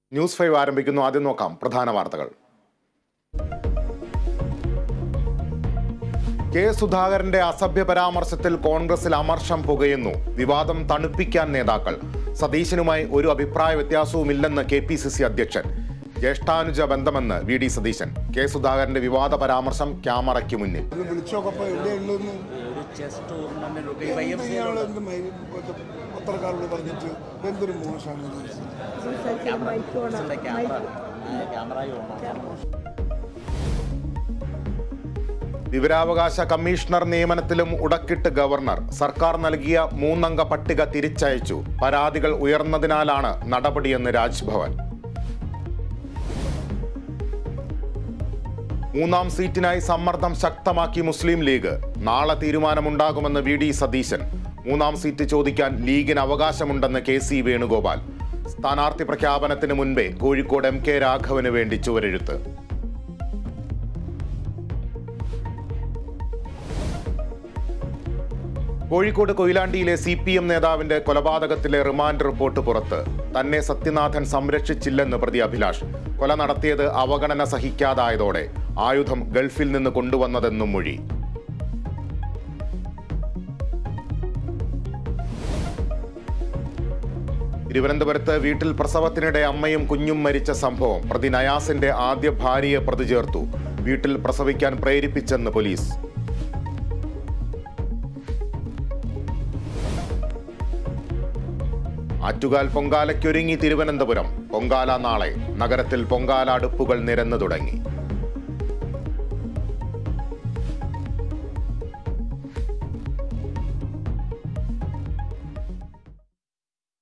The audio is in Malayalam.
ന്യൂസ് ഫൈവ് ആരംഭിക്കുന്നു ആദ്യം നോക്കാം പ്രധാന വാർത്തകൾ കെ സുധാകരന്റെ അസഭ്യ പരാമർശത്തിൽ കോൺഗ്രസിൽ അമർഷം പുകയുന്നു വിവാദം തണുപ്പിക്കാൻ നേതാക്കൾ സതീശനുമായി ഒരു അഭിപ്രായ വ്യത്യാസവുമില്ലെന്ന് കെ പി സി സി അധ്യക്ഷൻ ജ്യേഷ്ഠാനുജ ബന്ധമെന്ന് വി ഡി സതീശൻ കെ സുധാകരന്റെ വിവാദ പരാമർശം ക്യാമറയ്ക്ക് മുന്നിൽ ഒന്ന് വിളിച്ചോക്കപ്പോ എവിടെയുള്ളതെന്ന് ഒരു chess tournament Y M C ഇയാൾ എന്ത് മൈ- മറ്റേ പത്രക്കാരോട് പറഞ്ഞിട്ട് എന്തൊരു മോശമാണ് ഇത്. ക്യാമറ ക്യാമറ ഓണാണ് വിവരാവകാശ കമ്മീഷണർ നിയമനത്തിലും ഉടക്കിട്ട് ഗവർണർ സർക്കാർ നൽകിയ മൂന്നംഗ പട്ടിക തിരിച്ചയച്ചു പരാതികൾ ഉയർന്നതിനാലാണ് നടപടിയെന്ന് രാജ്ഭവൻ മൂന്നാം സീറ്റിനായി സമ്മർദ്ദം ശക്തമാക്കി മുസ്ലിം ലീഗ് നാളെ തീരുമാനമുണ്ടാകുമെന്ന് വി ഡി സതീശൻ മൂന്നാം സീറ്റ് ചോദിക്കാൻ ലീഗിന് അവകാശമുണ്ടെന്ന് കെ സി വേണുഗോപാൽ സ്ഥാനാർത്ഥി പ്രഖ്യാപനത്തിന് മുൻപേ കോഴിക്കോട് എം കെ രാഘവന് വേണ്ടി ചുവരെഴുത്ത് കോഴിക്കോട് കൊയിലാണ്ടിയിലെ സി പി എം നേതാവിന്റെ കൊലപാതകത്തിലെ റിമാൻഡ് റിപ്പോർട്ട് പുറത്ത് തന്നെ സത്യനാഥൻ സംരക്ഷിച്ചില്ലെന്ന് പ്രതി അഭിലാഷ് കൊല നടത്തിയത് അവഗണന സഹിക്കാതായതോടെ ആയുധം ഗൾഫിൽ നിന്ന് കൊണ്ടുവന്നതെന്നും മൊഴി തിരുവനന്തപുരത്ത് വീട്ടിൽ പ്രസവത്തിനിടെ അമ്മയും കുഞ്ഞും മരിച്ച സംഭവം പ്രതി നയാസിന്റെ ആദ്യ ഭാര്യയെ പ്രതി ചേർത്തു വീട്ടിൽ പ്രസവിക്കാൻ പ്രേരിപ്പിച്ചെന്ന് പോലീസ് ആറ്റുകാൽ പൊങ്കാലയ്ക്കൊരുങ്ങി തിരുവനന്തപുരം പൊങ്കാല നാളെ നഗരത്തിൽ പൊങ്കാല അടുപ്പുകൾ നിരന്നു തുടങ്ങി